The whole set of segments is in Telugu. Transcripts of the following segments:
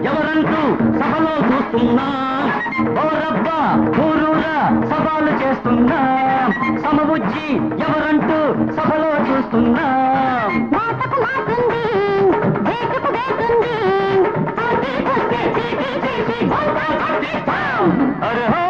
ఎవరంటూ సభలో చూస్తున్నా ఓరబ్బా ఊరూరా సవాలు చేస్తున్నా సమబుజ్జి ఎవరంటూ సభలో చూస్తున్నా మాటకు మాటుంది వేటుకు వేటుంది పోటీ కొట్టే చీటీ చేసి బొంత కొట్టిస్తాం అరే హో!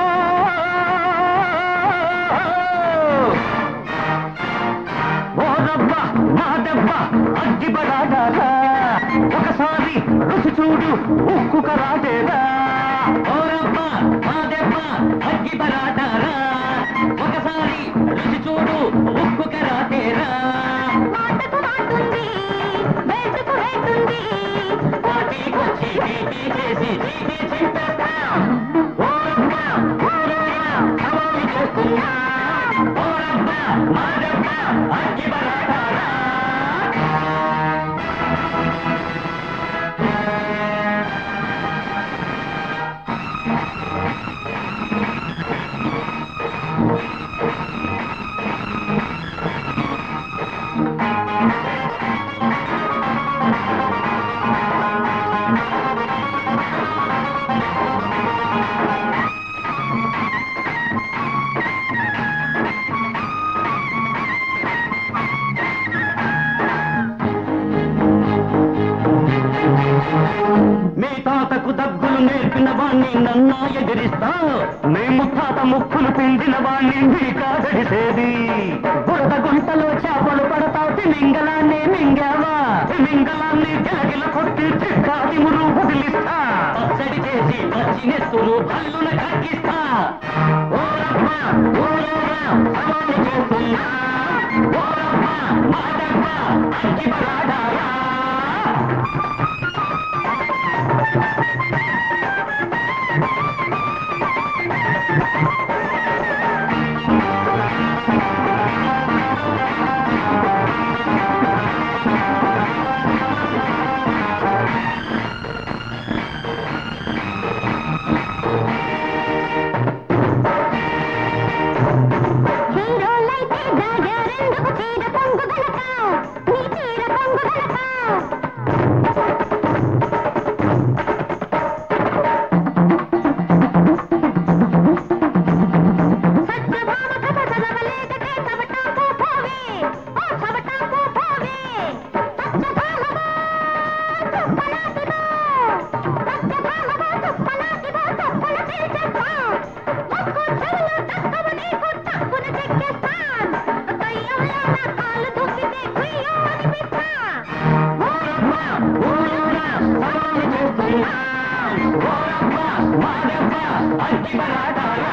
ఓ రబ్బ నా దెబ్బ అగ్గి బడాదారా ఒకసారి రుచి చూడు ఉక్కు కరాటేరా ఓ రబ్బ నా దెబ్బ అగ్గి బడాదారా ఒకసారి రుచి చూడు ఉక్కు కరాటేరా మాటకు మాటుంది వేటుకు వేటుంది పోటీకొచ్చి పీటీ చేసి చీటీ చింపేస్తాం ఓ రబ్బ ఊరూరా సవాలు చేస్తున్నా ఓ రబ్బ నా దెబ్బ అగ్గి బడాదారా మీ తాతకు దగ్గులు నేర్పిన వాణ్ణి నన్నా ఎదిరిస్తా మీ ముత్తాత ముక్కులు పిండిన వాణ్ణి మీ కాదడిసేది బురద గుంటలో చేపలు పడతా తిమింగలాన్ని మింగావా తిమింగలాన్ని గిలగిల కొట్టి చిక్కాది మురు వదిలిస్తా పచ్చడి చేసి పచ్చి నెత్తులు భల్లున కక్కిస్తా ఓరమ్మ ఊరూరా సవాలు చేస్తున్నా ఓరమ్మ మాటమ్మ అగ్గి బలాడారా హీరోలైతే దాగారెందుకు చీర పొంగు గనక నీ చీర పొంగు గనక సత్యభామ కథ చదవలేకటే చవటాకు పోవే ఓ చవటాకు పోవే సత్యభామవో తుప్పలాటివో సత్యభామవో తుప్పలాటివో తుప్పల తీర్చేస్తాం ముక్కు చెవులు తక్కువ నీకు తక్కువ చెక్కేస్తాం కయ్యంలో నా కాళ్ళు దూకితే కుయ్యో అనిపిస్తా ఓరమ్మ ఊరూరా సవాలు చేస్తున్నా ఓరమ్మ మాదమ్మ అగ్గి బలాడారా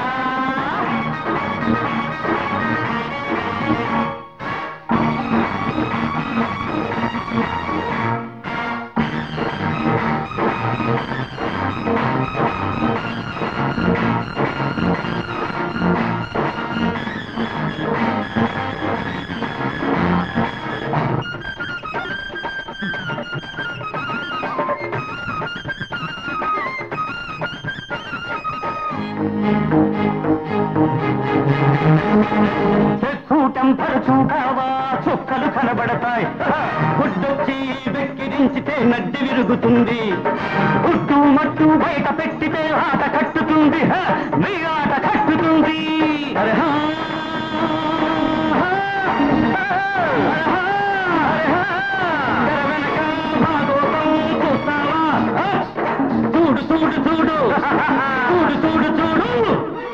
చెక్కూటం పరచూకావా చుక్కలు కనబడతాయి గుడ్డొచ్చి వెక్కిరించితే నడ్డి విరుగుతుంది గుడ్డు మట్టు బయట పెట్టితే ఆట కట్టుతుంది హ! మీ ఆట కట్టుతుంది అరే హా! హా! హా!